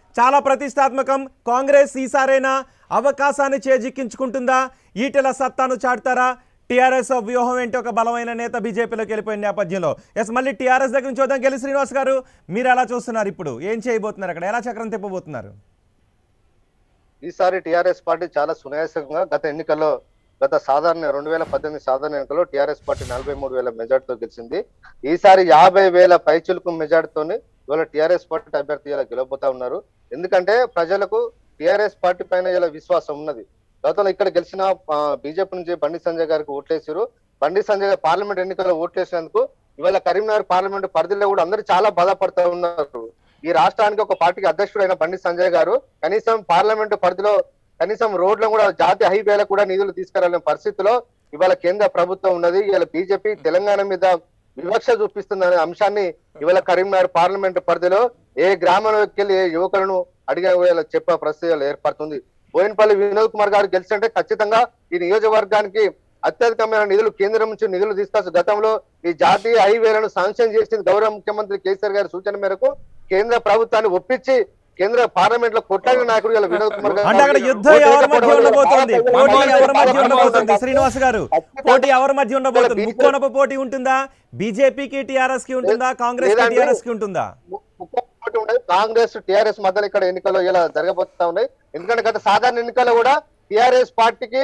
చాలా ప్రతిష్టాత్మకం కాంగ్రెస్ ఈసారైనా అవకాశాన్ని చేజిక్కించుకుంటుందా ఈటెల సత్తాను చాటుతారా టీఆర్ఎస్ వ్యూహం ఏంటి ఒక బలమైన నేత బీజేపీలోకి వెళ్ళిపోయిన నేపథ్యంలో ఎస్ మళ్ళీ టీఆర్ఎస్ దగ్గర నుంచి చూద్దాం గెలి శ్రీనివాస్ గారు మీరు ఎలా చూస్తున్నారు ఇప్పుడు ఏం చేయబోతున్నారు అక్కడ ఎలా చక్రం తిప్పబోతున్నారు ఈసారి టిఆర్ఎస్ పార్టీ చాలా సునాయాసంగా గత ఎన్నికల్లో గత సాధారణ రెండు వేల పద్దెనిమిది సాధారణ ఎన్నికల్లో టిఆర్ఎస్ పార్టీ నలభై మూడు వేల మెజార్టీతో గెలిచింది ఈసారి యాభై వేల పైచులకు మెజార్టీతోని ఇవాళ టిఆర్ఎస్ పార్టీ అభ్యర్థి ఇలా గెలవబోతా ఉన్నారు ఎందుకంటే ప్రజలకు టిఆర్ఎస్ పార్టీ పైన ఇలా విశ్వాసం ఉన్నది గతంలో ఇక్కడ గెలిచిన బీజేపీ నుంచి బండి సంజయ్ గారికి ఓట్లేసారు బండి సంజయ్ గారు పార్లమెంట్ ఎన్నికల్లో ఓట్లేసినందుకు ఇవాళ కరీంనగర్ పార్లమెంట్ పరిధిలో కూడా అందరూ చాలా బాధపడుతూ ఉన్నారు ఈ రాష్ట్రానికి ఒక పార్టీకి అధ్యక్షుడైన బండి సంజయ్ గారు కనీసం పార్లమెంట్ పరిధిలో కనీసం రోడ్లను కూడా జాతీయ హైవేలకు కూడా నిధులు తీసుకురాలేని పరిస్థితిలో ఇవాళ కేంద్ర ప్రభుత్వం ఉన్నది ఇవాళ బీజేపీ తెలంగాణ మీద వివక్ష చూపిస్తుందనే అంశాన్ని ఇవాళ కరీంనగర్ పార్లమెంట్ పరిధిలో ఏ గ్రామంలోకి వెళ్ళి ఏ యువకులను అడిగే వేళ చెప్పే పరిస్థితి ఇవాళ ఏర్పడుతుంది బోయినపల్లి వినోద్ కుమార్ గారు గెలిచింటే ఖచ్చితంగా ఈ నియోజకవర్గానికి అత్యధికమైన నిధులు కేంద్రం నుంచి నిధులు తీసుకొచ్చు గతంలో ఈ జాతీయ హైవేలను శాంక్షన్ చేసింది గౌరవ ముఖ్యమంత్రి కేసీఆర్ గారి సూచన మేరకు కేంద్ర ప్రభుత్వాన్ని ఒప్పించి కేంద్ర పార్లమెంట్ లో కొట్లాడిన నాయకుడు ఇలా వినోద్ కుమార్ గారు అంటే అక్కడ యుద్ధం ఎవరి మధ్య ఉండబోతోంది పోటీ ఎవరి మధ్య ఉండబోతోంది శ్రీనివాస్ గారు పోటీ ఎవరి మధ్య ఉండబోతుంది ముక్కోనపు పోటీ ఉంటుందా బీజేపీకి టీఆర్ఎస్ కి ఉంటుందా కాంగ్రెస్ కి లేదండి. టీఆర్ఎస్ కి ఉంటుందా ముఖ్యమంత్రి ఉండేది కాంగ్రెస్ టిఆర్ఎస్ మధ్యలో ఇక్కడ ఎన్నికలు ఇలా జరగబోతా ఉన్నాయి ఎందుకంటే గత సాధారణ ఎన్నికల్లో కూడా టిఆర్ఎస్ పార్టీకి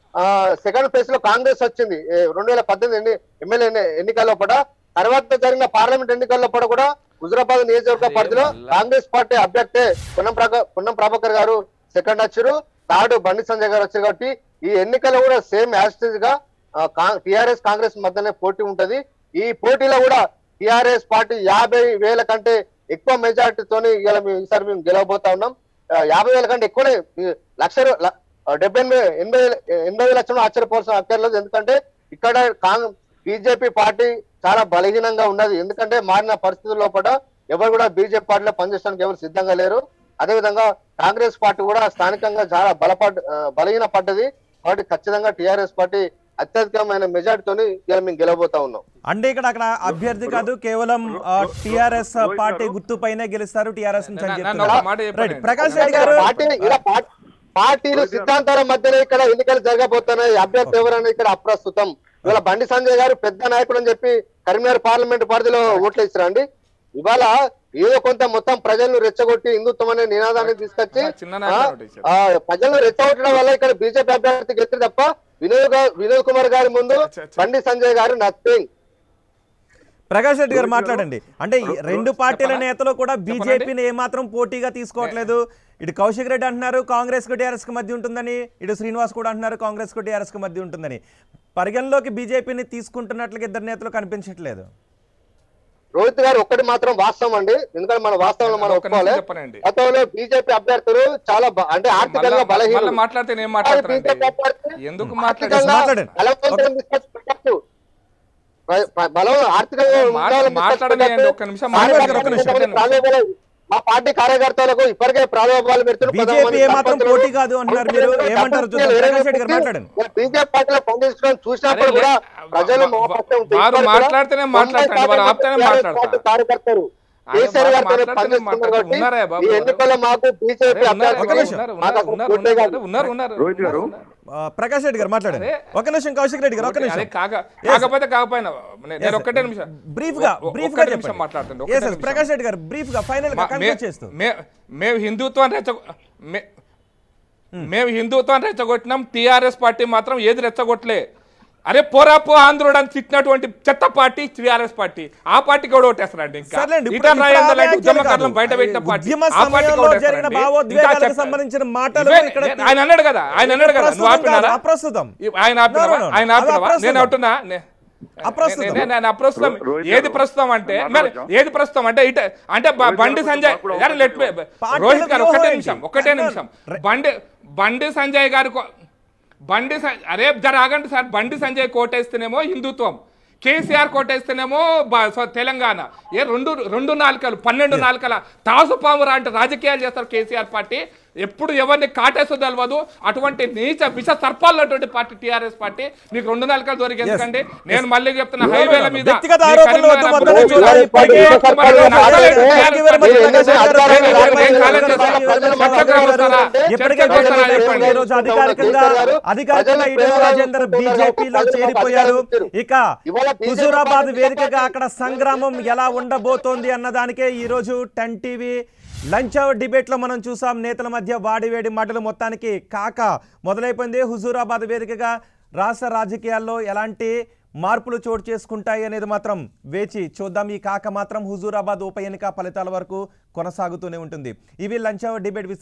సెకండ్ ప్లేస్ లో కాంగ్రెస్ వచ్చింది ఏ, రెండు వేల పద్దెనిమిది ఎన్ని ఎమ్మెల్యే ఎన్ని- ఎన్నికల్లో కూడా తర్వాత జరిగిన పార్లమెంట్ ఎన్నికల్లో కూడా కూడా హుజరాబాద్ నియోజకవర్గ పరిధిలో కాంగ్రెస్ పార్టీ అభ్యర్థి పొన్నం ప్రభా పొన్నం ప్రభాకర్ గారు సెకండ్ వచ్చారు థర్డ్ బండి సంజయ్ గారు వచ్చారు కాబట్టి ఈ ఎన్నికలు కూడా సేమ్ యాస్టేజ్ గా టిఆర్ఎస్ కాంగ్రెస్ మధ్యనే పోటీ ఉంటది ఈ పోటీలో కూడా టిఆర్ఎస్ పార్టీ యాభై వేల కంటే ఎక్కువ మెజార్టీతోని ఇలా మేము ఈసారి మేము గెలవబోతా ఉన్నాం ఆ, యాభై వేల కంటే ఎక్కువనే ఈ లక్ష రూ- ల- ఆ, డెబ్బై ఎనభై ఎనభై వేల- ఎనభై వేల లక్షలు ఆశ్చర్యపోవాల్సిన అక్కర్లేదు ఎందుకంటే ఇక్కడ కాంగ్ బీజేపీ పార్టీ చాలా బలహీనంగా ఉన్నది ఎందుకంటే మారిన పరిస్థితుల్లో కూడా ఎవరు కూడా బీజేపీ పార్టీలో పనిచేయడానికి ఎవరు సిద్ధంగా లేరు అదేవిధంగా కాంగ్రెస్ పార్టీ కూడా స్థానికంగా చాలా బలపడ్ ఆ, బలహీన పడ్డది కాబట్టి ఖచ్చితంగా టిఆర్ఎస్ పార్టీ అత్యధికమైన మెజార్టీతోని ఇలా మేము గెలవబోతా ఉన్నాం అంటే ఇక్కడ అక్కడ అభ్యర్థి కాదు కేవలం టిఆర్ఎస్ పార్టీ గుర్తుపైనే గెలుస్తారు టిఆర్ఎస్ నుంచి అని నన్ను చెప్తున్నారు ఒక మాట చెప్పండి. రైట్ ప్రకాష్ రెడ్డి గారు పార్టీ ఇలా పార్టీ- పార్టీలు సిద్ధాంతాల మధ్యనే ఇక్కడ ఎన్నికలు జరగబోతున్నాయి అభ్యర్థి ఎవరైనా ఇక్కడ అప్రస్తుతం ఇవాళ బండి సంజయ్ గారు పెద్ద నాయకుడు అని చెప్పి కరీంనగర్ పార్లమెంట్ పరిధిలో ఓట్లు ఇస్తారండి ఇవాళ ఏదో కొంత మొత్తం ప్రజలను రెచ్చగొట్టి హిందుత్వం అనే నినాదాన్ని తీసుకొచ్చి చిన్న ఆ, నాయకుడు ఒకటి ఇచ్చారు. ఆ, ప్రజలను రెచ్చగొట్టడం వల్ల ఇక్కడ బీజేపీ అభ్యర్థి గెలిచి తప్ప వినోద్ గా- వినోద్ కుమార్ గారి ముందు చ- చ- బండి సంజయ్ గారు నథింగ్ ప్రకాష్ రెడ్డి గారు మాట్లాడండి అంటే ఈ రెండు పార్టీల నేతలు కూడా బీజేపీని ఏమాత్రం పోటీగా తీసుకోవట్లేదు ఇటు కౌశిక్ రెడ్డి అంటున్నారు కాంగ్రెస్ కు టీఆర్ఎస్ కు మధ్య ఉంటుందని ఇటు శ్రీనివాస్ కూడా అంటున్నారు కాంగ్రెస్ కు టీఆర్ఎస్ కు మధ్య ఉంటుందని పరిగణలోకి బీజేపీని తీసుకుంటున్నట్లుగా ఇద్దరు నేతలు కనిపించట్లేదు రోహిత్ గారు ఒక్కటి మాత్రం వాస్తవం అండి ఎందుకంటే మన వాస్తవంలో మనం ఒక్క నిమిషం ఒప్పుకోవాలి చెప్పనండి. గతంలో బీజేపీ అభ్యర్థులు చాలా బ- అంటే ఆర్థికంగా మళ్ళా- బలహీనం మళ్ళా మాట్లాడితే నేను మాట్లాడతానండి ఎందుకు మాట్లాడారు మాట్లాడండి. బలం ఆర్థికంగా మాట్లా- ఉండాలని మాట్లాడనీయండి, తీసుకొచ్చి ఒక్క నిమిషం కార్యకర్తలకు మాట్లాడండి, ఒక్క నిమిషం. కొంతమంది ప్రాలోభాలు- మా పార్టీ కార్యకర్తలకు ఇప్పటికే ప్రాలోభాలు పెడుతున్నారు బీజేపీ కొంతమంది ఏమాత్రం సర్పంచులు, పోటీ కాదు అంటున్నారు మీరు. ఏమంటారు చూద్దాం. ప్రకాష్ రెడ్డి గారు మాట్లాడండి. ఇలా బీజేపీ పార్టీలో పనిచేసుకోవడం చూసినప్పుడు అరే, కూడా లే- ప్రజలు వా- మోపత్యం వా- వారు ఇప్పటికి కూడా మాట్లాడితేనే మాట్లాడతారు. తొంభై వారు శాతం ఆపితేనే TRS మాట్లాడతారు. పార్టీ కార్యకర్తలు ఆయన కేసీఆర్ వారు గారితో మాట్లాడితేనే పనిచేస్తున్నారు మాట్లాడతారు. కాబట్టి ఉన్నారా బాబు ఈ వారు? ఎన్నికల్లో మాకు బీజేపీ అరే, ఉన్నారు, ఒక్క నిమిషం. ఉన్నారు, మాకు అసలు ఉన్నారు, గుర్తే ఉన్నారు, కాదు. ఉన్నారు, ఉన్నారు, రోహిత్ గారు. ఉన్నారు. ఆ, ప్రకాష్ రెడ్డి గారు మాట్లాడండి అరే. ఒక నిమిషం కౌశిక్ రెడ్డి గారు ఒక అదే నిమిషం కాక కాకపోతే కాకపోయినా నే- నేను ఒక్కటే నిమిషం బ్రీఫ్ గా ఒ- బ్రీఫ్ ఒక్క గా నిమిషం చెప్పండి మాట్లాడుతుండే Yes, ఒక్కటే yes, నిమిషం. ప్రకాష్ రెడ్డి గారు బ్రీఫ్ గా ఫైనల్ గా మా- మే- కంక్లూడ్ చేస్తూ మే- మేము హిందుత్వాన్ని రెచ్చ మే- మేము హిందుత్వాన్ని రెచ్చగొట్టినాం టీఆర్ఎస్ పార్టీ మాత్రం ఏది రెచ్చగొట్టలే అరే పోరా పో ఆంధ్రుడు అని తిట్టినటువంటి చెత్త పార్టీ టీఆర్ఎస్ పార్టీ ఆ పార్టీ కూడా ఓటేస్తారండి ఇంకా సర్లేండి, ఇప్పుడు- ఈటల ఇప్పుడు రాజేందర్ ఆ లాంటి వ్యాఖ్యలు ఉద్యమకారులను కాదు. బయట పెట్టిన పార్టీ ఉద్యమ ఆ పార్టీ సమయంలో కూడా జరిగిన ఓటేస్తారండి. భావోద్వేగాలకు ఇంకా చెత్త- సంబంధించిన మాటలు ఇవే- ఇక్కడ ఆయన అన్నాడు కదా ఆయన అన్నాడు కదా నువ్వు అప్రస్తుతం ఆపినారా కాదు, అప్రస్తుతం. ఇ- ఆయన ఆపినవా No, no, no. ఆయన అది ఆపినవా అప్రస్తుతం. నేను అంటున్నా నే- అప్రస్తుతం. నే- నే- నేను అప్రస్తుతం రో- రోహిత్ ఏది గారు, ప్రస్తుతం అంటే నేను మరి మాట్లాడొచ్చా? ఏది ప్రస్తుతం అంటే ఇట అంటే బ- రోహిత్ బండి గారు సంజయ్ కొంచెం గారు let me- పార్టీల రోహిత్ గారు ఒకటే వ్యూహం నిమిషం ఏంటి? ఒకటే అన్నారు. నిమిషం బండి బండి సంజయ్ గారు కో- బండి సం- అరే జర ఆగండి సార్ బండి సంజయ్ కోటేస్తేనేమో హిందుత్వం కేసీఆర్ కోటేస్తేనేమో బ- సో తెలంగాణ ఏ రెండు రెండు నాలుకలు పన్నెండు నాలుకల తాసుపాము లాంటి రాజకీయాలు చేస్తారు కేసీఆర్ పార్టీ ఎప్పుడు ఎవరిని కాటేసో తెలియదు అటువంటి నీచ విష సర్పాలటువంటి పార్టీ టీఆర్ఎస్ పార్టీ నీకు రెండు నెలలు దొరికి ఎందుకంటే నేను మళ్ళీ చెప్తున్నా హైవేల మీద వ్యక్తిగత మీ ఆరోపణలు వద్దు, కరీంనగర్ వద్దనే అప్పుడు చూడాలి. ఇప్పటికే ఇప్పటికే కుమార్ గారు నడవలేదు. Thank you very much, TRS Prakash గారు. Party Thank you very much, ఏం కాలేదు ప్రకాష్ గారు. Sir. Thank you very much, చర్చకు ప్రకాష్ గారు. వస్తారా? ఇప్పటికే చర్చకు వస్తారా? ప్రజలు చెప్పండి. ఈ రోజు అధికారికంగా అధికారికంగా ఈటెల రాజేందర్ బీజేపీలో చేరిపోయారు ఇక హుజూరాబాద్ వేదికగా అక్కడ సంగ్రామం ఎలా ఉండబోతోంది అన్నదానికే ఈ రోజు ten TV lunch hour debate లో మనం చూసాం నేతల మధ్య వాడివేడి మాటలు మొత్తానికి కాక మొదలైపోయింది హుజూరాబాద్ వేదికగా రాష్ట్ర రాజకీయాల్లో ఎలాంటి మార్పులు చోటు చేసుకుంటాయి అనేది మాత్రం వేచి చూద్దాం ఈ కాక మాత్రం హుజూరాబాద్ ఉప ఎన్నిక ఫలితాల వరకు కొనసాగుతూనే ఉంటుంది ఇవి లంచ్ అవర్ డిబేట్